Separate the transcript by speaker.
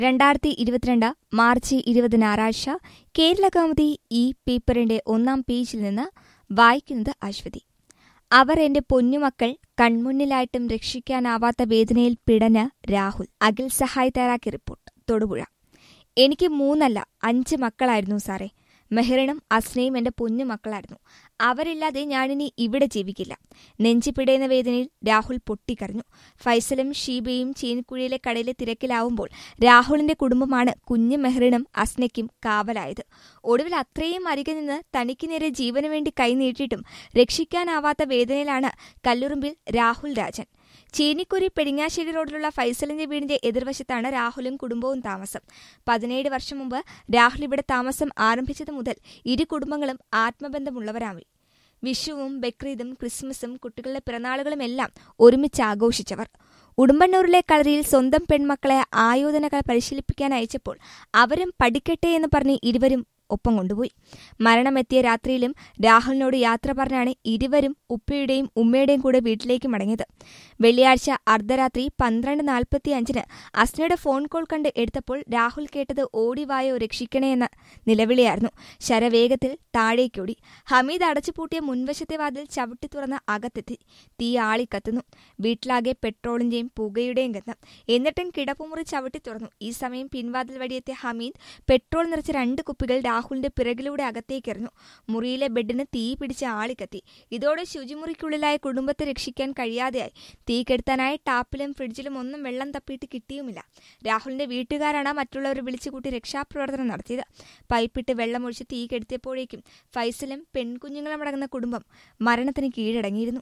Speaker 1: രണ്ടായിരത്തി ഇരുപത്തിരണ്ട് മാർച്ച് ഇരുപത് ഞായറാഴ്ച കേരള കൗമുദി ഈ പേപ്പറിന്റെ ഒന്നാം പേജിൽ നിന്ന് വായിക്കുന്നത് അശ്വതി അവർ എന്റെ പൊന്നുമക്കൾ കൺമുന്നിലായിട്ടും രക്ഷിക്കാനാവാത്ത വേദനയിൽ പിടഞ്ഞ് രാഹുൽ അഖിൽ സഹായ് തയ്യാറാക്കിയ റിപ്പോർട്ട് തൊടുപുഴ എനിക്ക് മൂന്നല്ല അഞ്ച് മക്കളായിരുന്നു സാറേ മെഹറിനും അസ്നയും എന്റെ പൊന്നു മക്കളായിരുന്നു അവരില്ലാതെ ഞാനിനി ഇവിടെ ജീവിക്കില്ല നെഞ്ചി പിടയുന്ന വേദനയിൽ രാഹുൽ പൊട്ടിക്കരഞ്ഞു ഫൈസലും ഷീബയും ചീനിക്കുഴിയിലെ കടയിലെ തിരക്കിലാവുമ്പോൾ രാഹുലിന്റെ കുടുംബമാണ് കുഞ്ഞു മെഹറിനും അസ്നയ്ക്കും കാവലായത് ഒടുവിൽ അത്രയും അരികെ നിന്ന് തനിക്ക് നേരെ ജീവന് വേണ്ടി കൈനീട്ടിയിട്ടും രക്ഷിക്കാനാവാത്ത വേദനയിലാണ് കല്ലുറുമ്പിൽ രാഹുൽ രാജൻ ചീനിക്കുരി പെടിങ്ങാശ്ശേരി റോഡിലുള്ള ഫൈസലിന്റെ വീടിന്റെ എതിർവശത്താണ് രാഹുലും കുടുംബവും താമസം പതിനേഴ് വർഷം മുമ്പ് രാഹുൽ ഇവിടെ താമസം ആരംഭിച്ചത് മുതൽ ഇരു കുടുംബങ്ങളും ആത്മബന്ധമുള്ളവരായി വിഷുവും ബക്രീദും ക്രിസ്മസും കുട്ടികളുടെ പിറന്നാളുകളും എല്ലാം ഒരുമിച്ച് ആഘോഷിച്ചവർ ഉടുമ്പണ്ണൂരിലെ കളരിയിൽ സ്വന്തം പെൺമക്കളെ ആയോധനകൾ പരിശീലിപ്പിക്കാൻ അയച്ചപ്പോൾ അവരും പഠിക്കട്ടെ എന്ന് പറഞ്ഞ് ഇരുവരും ഒപ്പം കൊണ്ടുപോയി മരണമെത്തിയ രാത്രിയിലും രാഹുലിനോട് യാത്ര പറഞ്ഞാണ് ഇരുവരും ഉപ്പയുടെയും ഉമ്മയുടെയും കൂടെ വീട്ടിലേക്ക് മടങ്ങിയത് വെള്ളിയാഴ്ച അർദ്ധരാത്രി പന്ത്രണ്ട് നാൽപ്പത്തി അഞ്ചിന് അസ്നയുടെ ഫോൺ കോൾ കണ്ട് എടുത്തപ്പോൾ രാഹുൽ കേട്ടത് ഓടിവായോ രക്ഷിക്കണേ എന്ന നിലവിളിയായിരുന്നു ശരവേഗത്തിൽ താഴേക്കോടി ഹമീദ് അടച്ചുപൂട്ടിയ മുൻവശത്തെ വാതിൽ ചവിട്ടി തുറന്ന് അകത്തെത്തി തീ ആളിക്കത്തുന്നു വീട്ടിലാകെ പെട്രോളിന്റെയും പുകയുടെയും ഗന്ധം എന്നിട്ടും കിടപ്പുമുറി ചവിട്ടി തുറന്നു ഈ സമയം പിൻവാതിൽ വഴിയെത്തിയ ഹമീദ് പെട്രോൾ നിറച്ച രണ്ട് കുപ്പികൾ രാഹുലിന്റെ പിറകിലൂടെ അകത്തേക്കെറിഞ്ഞു മുറിയിലെ ബെഡിന് തീ പിടിച്ച് ആളിക്കത്തി ഇതോടെ ശുചിമുറിക്കുള്ളിലായ കുടുംബത്തെ രക്ഷിക്കാൻ കഴിയാതെയായി തീ കെടുത്താനായി ടാപ്പിലും ഫ്രിഡ്ജിലും ഒന്നും വെള്ളം തപ്പിയിട്ട് കിട്ടിയുമില്ല രാഹുലിന്റെ വീട്ടുകാരാണ് മറ്റുള്ളവരെ വിളിച്ചുകൂട്ടി രക്ഷാപ്രവർത്തനം നടത്തിയത് പൈപ്പിട്ട് വെള്ളമൊഴിച്ച് തീ കെടുത്തിയപ്പോഴേക്കും ഫൈസലും പെൺകുഞ്ഞുങ്ങളും അടങ്ങുന്ന കുടുംബം മരണത്തിന് കീഴടങ്ങിയിരുന്നു